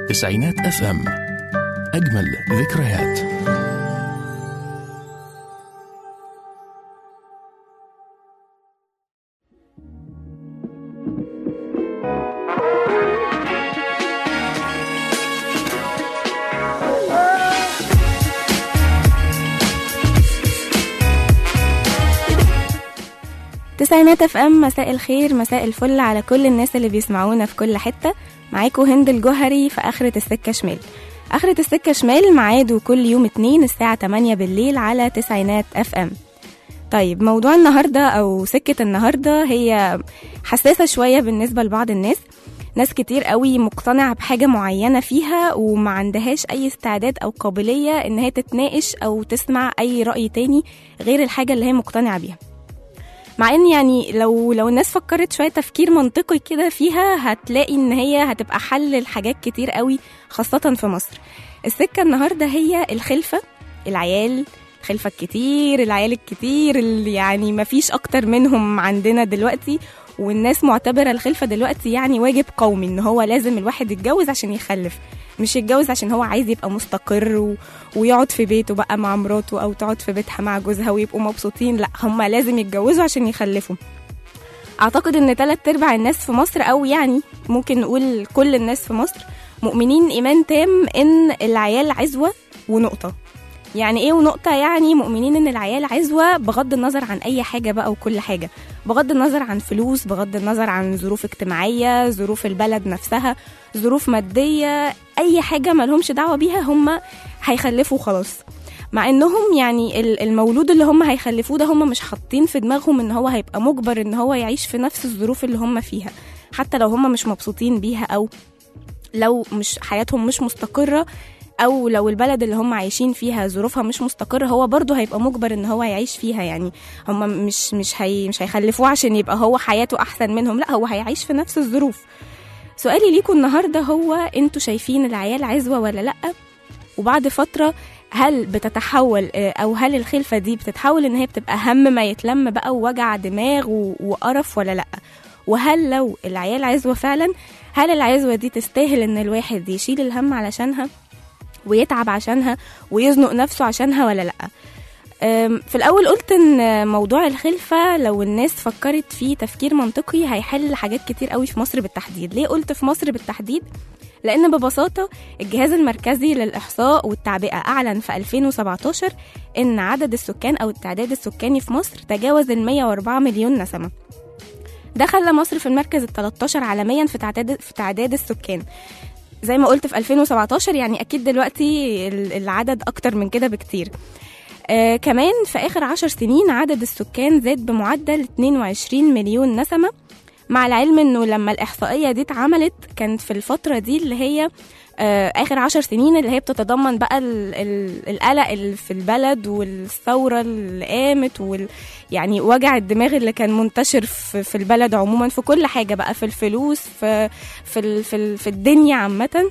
تسعينات اف ام اجمل ذكريات تسعينات اف ام مساء الخير مساء الفل على كل الناس اللي بيسمعونا في كل حتة معاكم هند الجوهري في آخرة السكة شمال آخرة السكة شمال ميعاده كل يوم اتنين الساعة 8 بالليل على تسعينات اف ام طيب موضوع النهاردة أو سكة النهاردة هي حساسة شوية بالنسبة لبعض الناس ناس كتير قوي مقتنعة بحاجة معينة فيها وما عندهاش أي استعداد أو قابلية إن هي تتناقش أو تسمع أي رأي تاني غير الحاجة اللي هي مقتنعة بيها مع ان يعني لو لو الناس فكرت شويه تفكير منطقي كده فيها هتلاقي ان هي هتبقى حل لحاجات كتير قوي خاصه في مصر السكه النهارده هي الخلفه العيال الخلفه الكتير العيال الكتير اللي يعني مفيش اكتر منهم عندنا دلوقتي والناس معتبره الخلفه دلوقتي يعني واجب قومي ان هو لازم الواحد يتجوز عشان يخلف مش يتجوز عشان هو عايز يبقى مستقر و... ويقعد في بيته بقى مع مراته او تقعد في بيتها مع جوزها ويبقوا مبسوطين لا هم لازم يتجوزوا عشان يخلفوا اعتقد ان تلات ارباع الناس في مصر او يعني ممكن نقول كل الناس في مصر مؤمنين ايمان تام ان العيال عزوه ونقطه يعني ايه ونقطة يعني مؤمنين ان العيال عزوة بغض النظر عن اي حاجة بقى وكل حاجة بغض النظر عن فلوس بغض النظر عن ظروف اجتماعية ظروف البلد نفسها ظروف مادية اي حاجة ملهمش دعوة بيها هم هيخلفوا خلاص مع انهم يعني ال- المولود اللي هم هيخلفوه ده هم مش حاطين في دماغهم ان هو هيبقى مجبر ان هو يعيش في نفس الظروف اللي هم فيها حتى لو هم مش مبسوطين بيها او لو مش حياتهم مش مستقرة او لو البلد اللي هم عايشين فيها ظروفها مش مستقرة هو برضه هيبقى مجبر ان هو يعيش فيها يعني هم مش مش هي مش هيخلفوه عشان يبقى هو حياته احسن منهم لا هو هيعيش في نفس الظروف سؤالي ليكم النهارده هو انتوا شايفين العيال عزوة ولا لا وبعد فترة هل بتتحول آه، او هل الخلفة دي بتتحول ان هي بتبقى هم ما يتلم بقى ووجع دماغ و- وقرف ولا لا وهل لو العيال عزوة فعلا هل العزوة دي تستاهل ان الواحد يشيل الهم علشانها ويتعب عشانها ويزنق نفسه عشانها ولا لا أم، في الأول قلت إن موضوع الخلفة لو الناس فكرت فيه تفكير منطقي هيحل حاجات كتير قوي في مصر بالتحديد ليه قلت في مصر بالتحديد؟ لأن ببساطة الجهاز المركزي للإحصاء والتعبئة أعلن في 2017 إن عدد السكان أو التعداد السكاني في مصر تجاوز ال 104 مليون نسمة ده خلى مصر في المركز ال 13 عالميا في تعداد في تعداد السكان زي ما قلت في 2017 يعني اكيد دلوقتي ال- العدد اكتر من كده بكتير آه كمان في اخر عشر سنين عدد السكان زاد بمعدل 22 مليون نسمة مع العلم انه لما الاحصائية دي اتعملت كانت في الفترة دي اللي هي آه اخر عشر سنين اللي هي بتتضمن بقى ال- ال- القلق اللي في البلد والثورة اللي قامت وال يعني وجع الدماغ اللي كان منتشر في, في البلد عموما في كل حاجة بقى في الفلوس في في ال- في, ال- في الدنيا عامة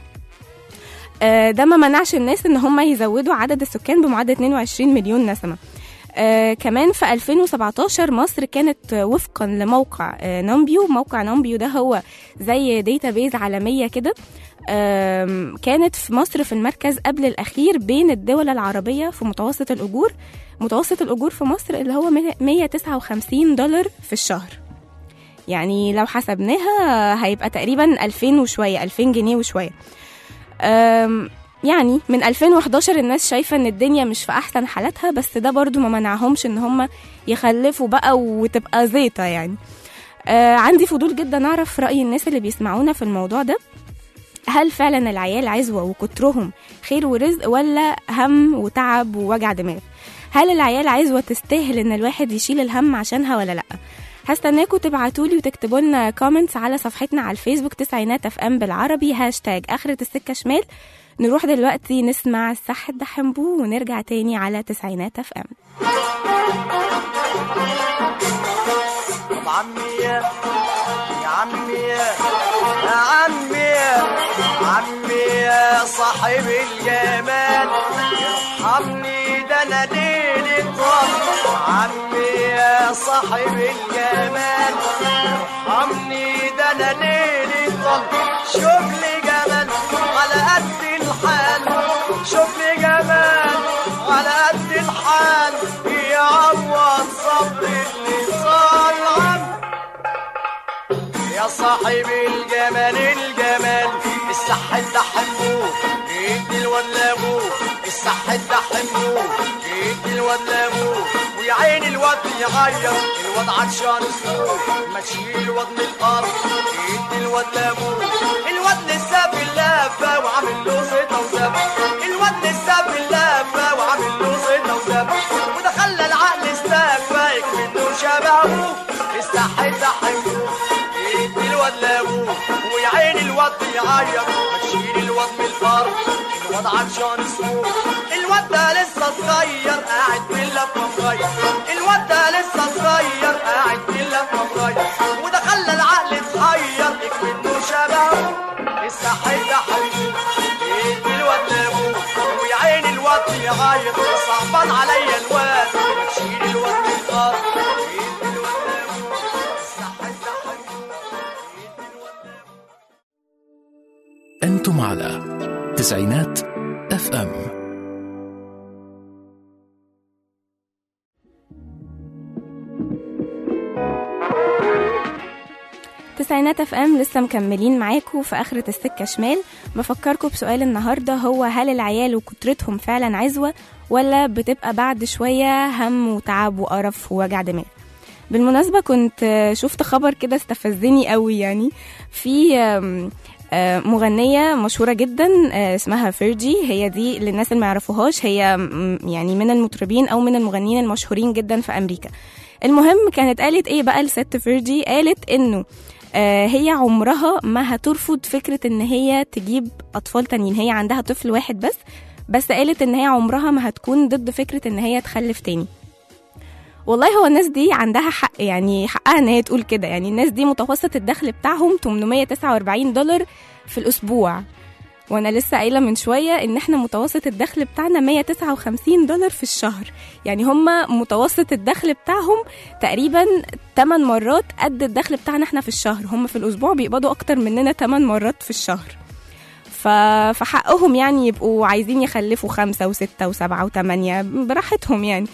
آه، ده ما منعش الناس ان هم يزودوا عدد السكان بمعدل 22 مليون نسمة آه كمان في 2017 مصر كانت آه، وفقا لموقع آه نامبيو موقع نامبيو ده هو زي ديتابيز عالمية كده آم، كانت في مصر في المركز قبل الأخير بين الدول العربية في متوسط الأجور متوسط الأجور في مصر اللي هو 159 دولار في الشهر يعني لو حسبناها هيبقى تقريبا 2000 وشوية 2000 جنيه وشوية أم، يعني من 2011 الناس شايفة ان الدنيا مش في احسن حالاتها بس ده برضو ما منعهمش ان هم يخلفوا بقى وتبقى زيطة يعني آه عندي فضول جدا اعرف رأي الناس اللي بيسمعونا في الموضوع ده هل فعلا العيال عزوة وكترهم خير ورزق ولا هم وتعب ووجع دماغ هل العيال عزوة تستاهل ان الواحد يشيل الهم عشانها ولا لأ هستناكم تبعتولي وتكتبوا لنا كومنتس على صفحتنا على الفيسبوك تسعينات اف ام بالعربي هاشتاج اخرة السكة شمال نروح دلوقتي نسمع الصح الدحمبو ونرجع تاني على تسعينات اف ام طب عمي يا يا عمي يا يا عمي يا عمي يا صاحب الجمال ارحمني ده انا ليلي طب عمي يا صاحب الجمال ارحمني ده انا ليلي طب شوف لي جمال على يا صاحب الجمال الجمال الصح ده حبوه ادي الواد لابوه الصح ده حبوه ادي الواد لابوه ويا عين الواد يغير الواد عطشان السوق ما تشيل الواد من الارض ادي الواد لابوه الواد لسه في اللافه وعامل له زيطه وزبه الواد لسه في اللافه وعامل له زيطه وزبه وده خلى العقل استكفى منه شبهه استحي تحبه ادي الواد لابوه ويا عين الواد يعيط ما تشيل الواد من الارض الواد عطشان السوق الواد ده لسه صغير قاعد في اللفه مغير الواد ده لسه صغير قاعد في اللفه مغير وده خلى العقل اتحير منه شبهه استحي تحبه ادي الواد لابوه ويا عين الواد يعيط صعبان عليا الواد ما تشيل الواد من الارض ادي الواد لابوه استحي تحبه ادي الواد لابوه أنتم على تسعينات اف ام تسعينات اف ام لسه مكملين معاكم في اخرة السكة شمال بفكركم بسؤال النهاردة هو هل العيال وكترتهم فعلا عزوة ولا بتبقى بعد شوية هم وتعب وقرف ووجع دماغ بالمناسبة كنت آه، شفت خبر كده استفزني قوي يعني في آم، آه، مغنية مشهورة جدا آه، اسمها فيرجي هي دي للناس اللي ما يعرفوهاش هي م- يعني من المطربين او من المغنيين المشهورين جدا في امريكا المهم كانت قالت ايه بقى الست فيرجي قالت انه آه، هي عمرها ما هترفض فكرة ان هي تجيب اطفال تانيين هي عندها طفل واحد بس بس قالت ان هي عمرها ما هتكون ضد فكرة ان هي تخلف تاني والله هو الناس دي عندها حق يعني حقها ان هي تقول كده يعني الناس دي متوسط الدخل بتاعهم 849 دولار في الاسبوع وانا لسه قايله من شويه ان احنا متوسط الدخل بتاعنا 159 دولار في الشهر يعني هم متوسط الدخل بتاعهم تقريبا 8 مرات قد الدخل بتاعنا احنا في الشهر هم في الاسبوع بيقبضوا اكتر مننا 8 مرات في الشهر ف... فحقهم يعني يبقوا عايزين يخلفوا خمسة وستة وسبعة وثمانية براحتهم يعني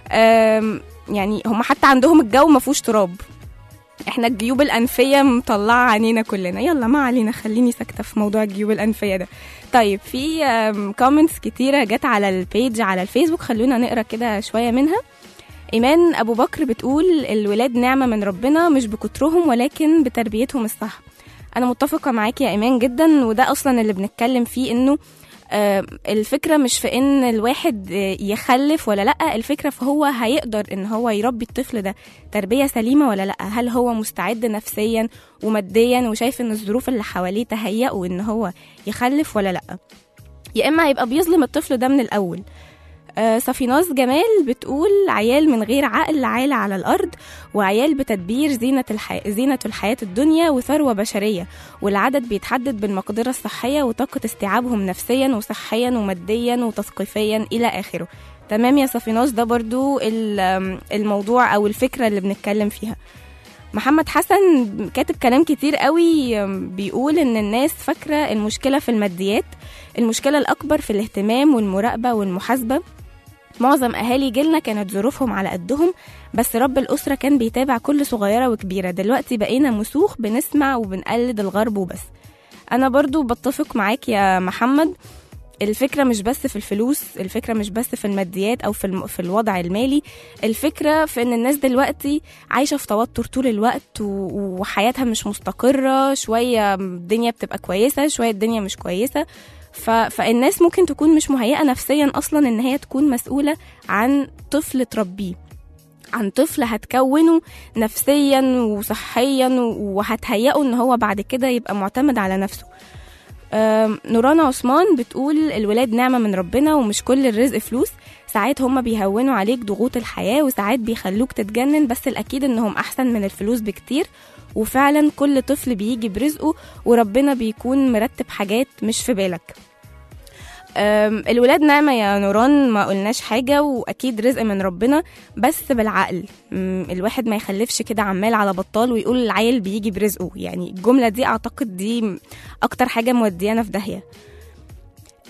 أم، يعني هم حتى عندهم الجو ما فيهوش تراب احنا الجيوب الانفيه مطلعه عينينا كلنا يلا ما علينا خليني ساكته في موضوع الجيوب الانفيه ده طيب في كومنتس كتيره جت على البيج على الفيسبوك خلونا نقرا كده شويه منها ايمان ابو بكر بتقول الولاد نعمه من ربنا مش بكترهم ولكن بتربيتهم الصح انا متفقه معاكي يا ايمان جدا وده اصلا اللي بنتكلم فيه انه آه، الفكرة مش في ان الواحد آه، يخلف ولا لا الفكرة في هو هيقدر ان هو يربي الطفل ده تربية سليمة ولا لا هل هو مستعد نفسيا وماديا وشايف ان الظروف اللي حواليه تهيئه ان هو يخلف ولا لا يا اما هيبقى بيظلم الطفل ده من الاول آه، صفيناز جمال بتقول عيال من غير عقل عالة على الأرض وعيال بتدبير زينة, الحي... زينة الحياة الدنيا وثروة بشرية والعدد بيتحدد بالمقدرة الصحية وطاقة استيعابهم نفسيا وصحيا وماديا وتثقيفيا إلى آخره تمام يا صفيناز ده برضو ال- آم، الموضوع أو الفكرة اللي بنتكلم فيها محمد حسن كاتب كلام كتير قوي آم، بيقول ان الناس فاكرة المشكلة في الماديات المشكلة الأكبر في الاهتمام والمراقبة والمحاسبة معظم أهالي جيلنا كانت ظروفهم على قدهم بس رب الأسرة كان بيتابع كل صغيرة وكبيرة دلوقتي بقينا مسوخ بنسمع وبنقلد الغرب وبس أنا برضو بتفق معاك يا محمد الفكرة مش بس في الفلوس الفكرة مش بس في الماديات أو في, الم... في الوضع المالي الفكرة في إن الناس دلوقتي عايشة في توتر طول الوقت و... وحياتها مش مستقرة شوية الدنيا بتبقى كويسة شوية الدنيا مش كويسة ف... فالناس ممكن تكون مش مهيئة نفسيا أصلا إن هي تكون مسؤولة عن طفل تربيه عن طفل هتكونه نفسيا وصحيا وهتهيئه ان هو بعد كده يبقى معتمد على نفسه آم، نورانا عثمان بتقول الولاد نعمة من ربنا ومش كل الرزق فلوس ساعات هما بيهونوا عليك ضغوط الحياة وساعات بيخلوك تتجنن بس الأكيد إنهم أحسن من الفلوس بكتير وفعلا كل طفل بيجي برزقه وربنا بيكون مرتب حاجات مش في بالك أم، الولاد نعمة يا نوران ما قلناش حاجة وأكيد رزق من ربنا بس بالعقل أم، الواحد ما يخلفش كده عمال على بطال ويقول العيل بيجي برزقه يعني الجملة دي أعتقد دي أكتر حاجة موديانا في داهية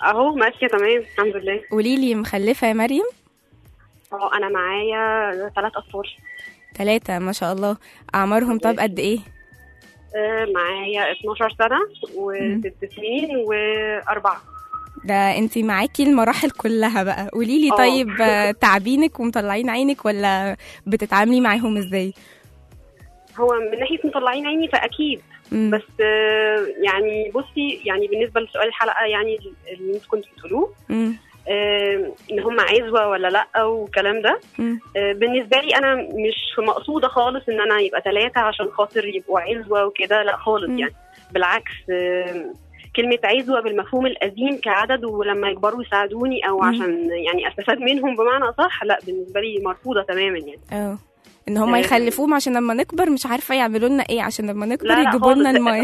اهو ماشيه تمام الحمد لله قولي لي مخلفة يا مريم اه انا معايا ثلاث اطفال ثلاثة ما شاء الله أعمارهم طب قد إيه آه، معايا 12 سنه وست سنين واربعه ده انتي معاكي المراحل كلها بقى قولي لي اه. طيب آه، تعبينك ومطلعين عينك ولا بتتعاملي معاهم ازاي هو من ناحيه مطلعين عيني فاكيد مم. بس آه، يعني بصي يعني بالنسبه لسؤال الحلقه يعني اللي انتوا كنتوا بتقولوه مم. آه، ان هم عزوه ولا لا والكلام ده مم. آه، بالنسبه لي انا مش مقصوده خالص ان انا يبقى ثلاثه عشان خاطر يبقوا عزوه وكده لا خالص مم. يعني بالعكس آه، كلمة عزوة بالمفهوم القديم كعدد ولما يكبروا يساعدوني أو مم. عشان يعني أستفاد منهم بمعنى صح لا بالنسبة لي مرفوضة تماما يعني اه ان هم آه. يخلفوهم عشان لما نكبر مش عارفه يعملوا لنا ايه عشان لما نكبر لا، لا يجيبوا لنا خالص. الميه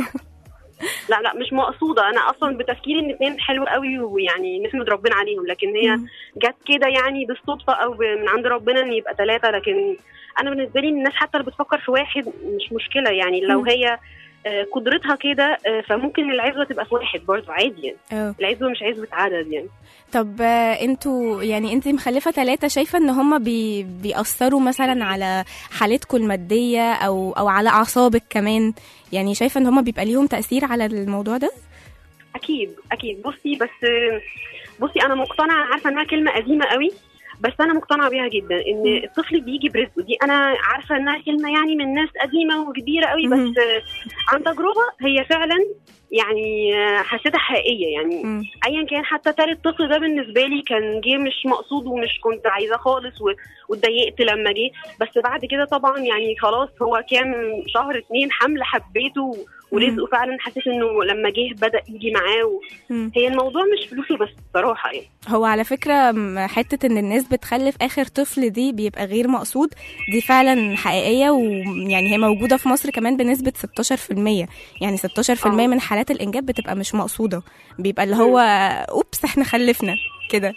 لا لا مش مقصودة أنا أصلا بتفكيري إن اتنين حلو قوي ويعني نحمد ربنا عليهم لكن هي مم. جت كده يعني بالصدفة أو ب- من عند ربنا إن يبقى ثلاثة لكن أنا بالنسبة لي الناس حتى اللي بتفكر في واحد مش مشكلة يعني لو مم. هي آه، قدرتها كده آه، فممكن العزوة تبقى في واحد برضه عادي يعني اه العزوة مش عزوة عدد يعني طب آه، انتوا يعني انت مخلفه ثلاثة شايفه ان هم بي بيأثروا مثلا على حالتكم الماديه او او على اعصابك كمان يعني شايفه ان هم بيبقى ليهم تأثير على الموضوع ده اكيد اكيد بصي بس بصي انا مقتنعه عارفه انها كلمه قديمه قوي بس انا مقتنعه بيها جدا ان الطفل بيجي برزقه دي انا عارفه انها كلمه يعني من ناس قديمه وكبيره قوي مهم. بس عن تجربه هي فعلا يعني حسيتها حقيقيه يعني مم. ايا كان حتى تالت طفل ده بالنسبه لي كان جه مش مقصود ومش كنت عايزاه خالص و- واتضايقت لما جه بس بعد كده طبعا يعني خلاص هو كان شهر اتنين حمل حبيته ورزقه فعلا حسيت انه لما جه بدا يجي معاه و... مم. هي الموضوع مش فلوسه بس بصراحه يعني هو على فكرة م- حتة ان الناس بتخلف اخر طفل دي بيبقى غير مقصود دي فعلا حقيقية ويعني هي موجودة في مصر كمان بنسبة 16% يعني 16% آه. من حالات الانجاب بتبقى مش مقصودة بيبقى اللي هو اوبس احنا خلفنا كده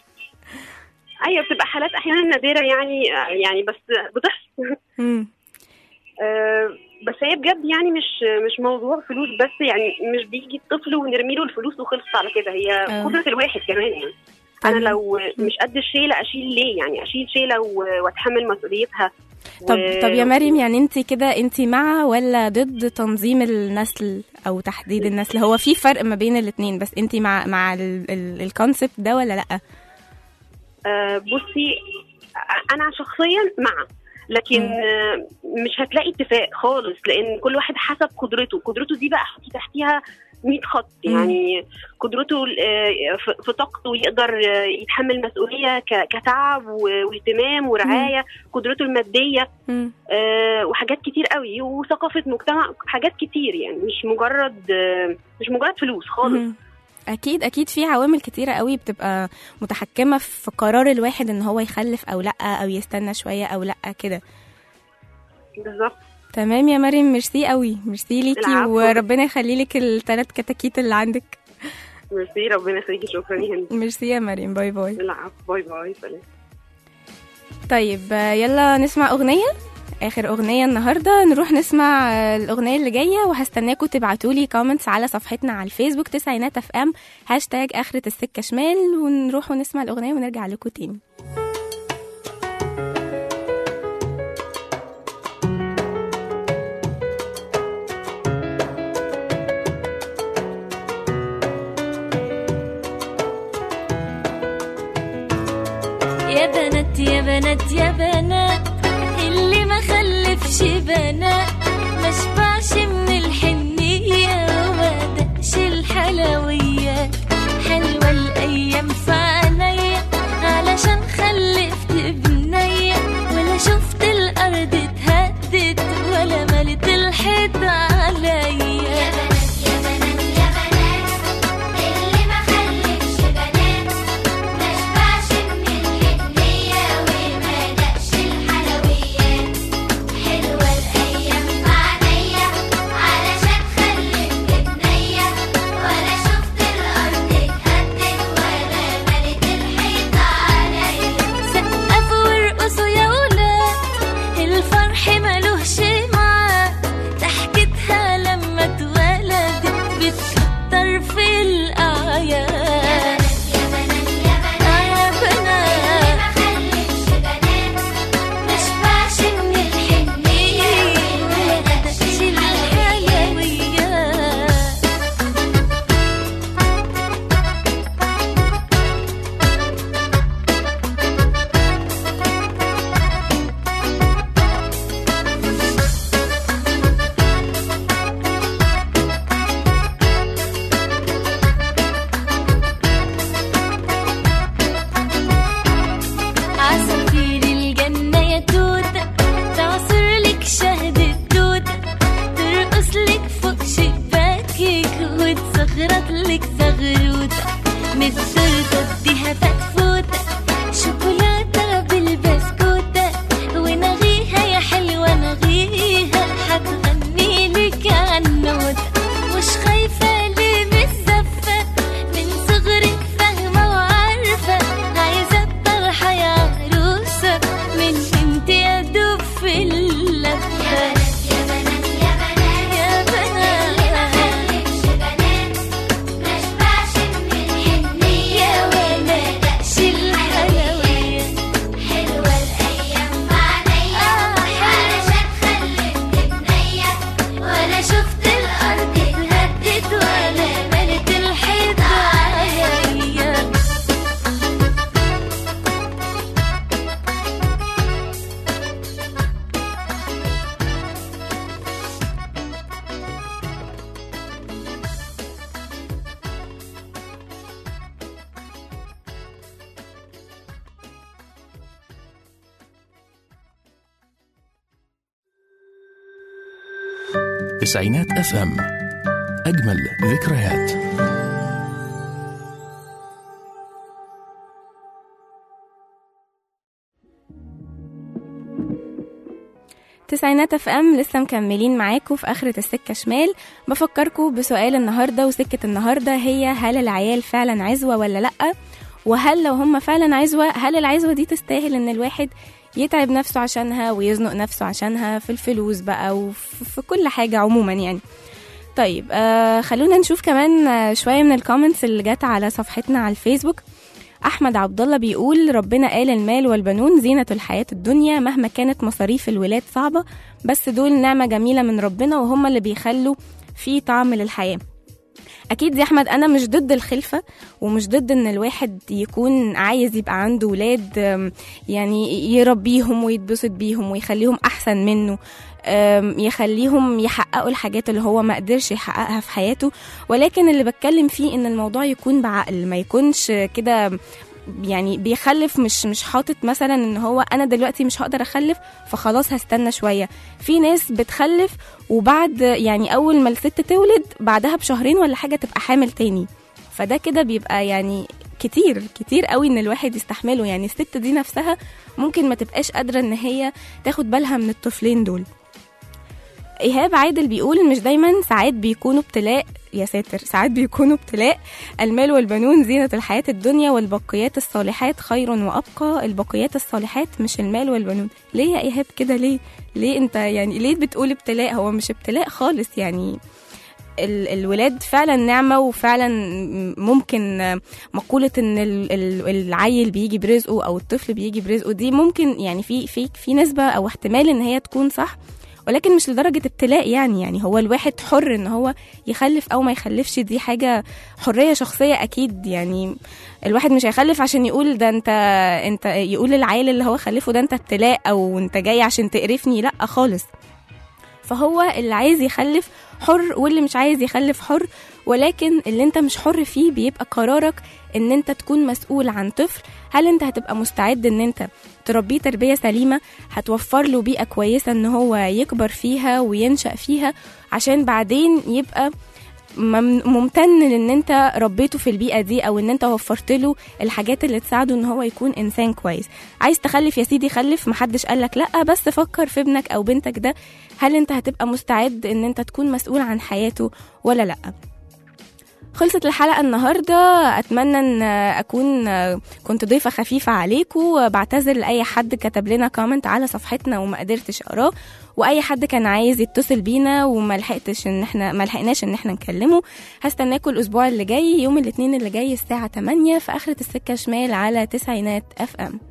ايوه بتبقى حالات احيانا نادره يعني يعني بس بتحصل مم. آه، بس هي بجد يعني مش مش موضوع فلوس بس يعني مش بيجي الطفل ونرمي له الفلوس وخلصت على كده هي آه. قدره الواحد كمان يعني انا لو مش قد الشيله اشيل ليه يعني اشيل شيله و- واتحمل مسؤوليتها طب و- طب يا مريم يعني انت كده انت مع ولا ضد تنظيم النسل او تحديد النسل هو في فرق ما بين الاتنين بس انت مع مع الكونسبت ده ولا لا آه، بصي آه، انا شخصيا مع لكن مم. آه، مش هتلاقي اتفاق خالص لان كل واحد حسب قدرته قدرته دي بقى حطي تحتيها 100 خط مم. يعني قدرته آه، في- في طاقته يقدر آه، يتحمل مسؤوليه ك- كتعب و- واهتمام ورعايه قدرته الماديه مم. آه، وحاجات كتير قوي وثقافه مجتمع حاجات كتير يعني مش مجرد آه، مش مجرد فلوس خالص مهم. اكيد اكيد في عوامل كتيره قوي بتبقى متحكمه في قرار الواحد ان هو يخلف او لا او يستنى شويه او لا كده بالظبط تمام يا مريم ميرسي قوي ميرسي ليكي العفو. وربنا يخلي لك الثلاث كتاكيت اللي عندك ميرسي ربنا يخليكي شكرا يا هند ميرسي يا مريم باي باي العفو باي باي سلام طيب آه، يلا نسمع اغنيه اخر اغنيه النهارده نروح نسمع آه، الاغنيه اللي جايه وهستناكم تبعتوا لي كومنتس على صفحتنا على الفيسبوك تسعينات اف ام هاشتاج اخره السكه شمال ونروح ونسمع الاغنيه ونرجع لكم تاني يا بنات يا بنات يا بنات اللي ما خلفش بنات ما شبعش من الحنية وما دقش الحلويات حلوة الأيام في عينيا علشان خلفت بنية ولا شفت الأرض اتهدت ولا ملت الحيط عليا يا بنات يا بنات يا بنات اللي ما خلفش بنات ما شبعش من الهدية وما دقش الحلويات حلوة الأيام في عينيا تسعينات اف ام اجمل ذكريات تسعينات اف ام لسه مكملين معاكم في اخرة السكة شمال بفكركم بسؤال النهاردة وسكة النهاردة هي هل العيال فعلا عزوة ولا لأ وهل لو هم فعلا عزوة هل العزوة دي تستاهل ان الواحد يتعب نفسه عشانها ويزنق نفسه عشانها في الفلوس بقى وفي في كل حاجة عموما يعني طيب آه خلونا نشوف كمان آه شوية من الكومنتس اللي جت على صفحتنا على الفيسبوك أحمد عبد الله بيقول ربنا قال المال والبنون زينة الحياة الدنيا مهما كانت مصاريف الولاد صعبة بس دول نعمة جميلة من ربنا وهم اللي بيخلوا في طعم للحياة أكيد يا أحمد أنا مش ضد الخلفة ومش ضد إن الواحد يكون عايز يبقى عنده ولاد أم، يعني يربيهم ويتبسط بيهم ويخليهم أحسن منه أم، يخليهم يحققوا الحاجات اللي هو ما قدرش يحققها في حياته ولكن اللي بتكلم فيه ان الموضوع يكون بعقل ما يكونش كده يعني بيخلف مش مش حاطط مثلا ان هو انا دلوقتي مش هقدر اخلف فخلاص هستنى شويه في ناس بتخلف وبعد يعني اول ما الست تولد بعدها بشهرين ولا حاجه تبقى حامل تاني فده كده بيبقى يعني كتير كتير قوي ان الواحد يستحمله يعني الست دي نفسها ممكن ما تبقاش قادره ان هي تاخد بالها من الطفلين دول ايهاب عادل بيقول مش دايما ساعات بيكونوا ابتلاء يا ساتر ساعات بيكونوا ابتلاء المال والبنون زينة الحياة الدنيا والبقيات الصالحات خير وأبقى البقيات الصالحات مش المال والبنون ليه يا إيهاب كده ليه ليه انت يعني ليه بتقول ابتلاء هو مش ابتلاء خالص يعني ال- الولاد فعلا نعمة وفعلا ممكن مقولة ان ال- ال- العيل بيجي برزقه او الطفل بيجي برزقه دي ممكن يعني في في في نسبة او احتمال ان هي تكون صح ولكن مش لدرجة ابتلاء يعني يعني هو الواحد حر ان هو يخلف او ما يخلفش دي حاجة حرية شخصية اكيد يعني الواحد مش هيخلف عشان يقول ده انت انت يقول العيل اللي هو خلفه ده انت ابتلاء او انت جاي عشان تقرفني لا خالص فهو اللي عايز يخلف حر واللي مش عايز يخلف حر ولكن اللي انت مش حر فيه بيبقى قرارك ان انت تكون مسؤول عن طفل هل انت هتبقى مستعد ان انت تربيه تربية سليمة هتوفر له بيئة كويسة ان هو يكبر فيها وينشأ فيها عشان بعدين يبقى مم- ممتن ان انت ربيته في البيئه دي او ان انت وفرت له الحاجات اللي تساعده ان هو يكون انسان كويس عايز تخلف يا سيدي خلف محدش قالك لا بس فكر في ابنك او بنتك ده هل انت هتبقى مستعد ان انت تكون مسؤول عن حياته ولا لا خلصت الحلقة النهاردة أتمنى أن أكون كنت ضيفة خفيفة عليكم بعتذر لأي حد كتب لنا كومنت على صفحتنا وما قدرتش أقراه وأي حد كان عايز يتصل بينا وما لحقتش إن إحنا ما لحقناش إن إحنا نكلمه هستناكم الأسبوع اللي جاي يوم الاثنين اللي جاي الساعة 8 في آخرة السكة شمال على تسعينات أف أم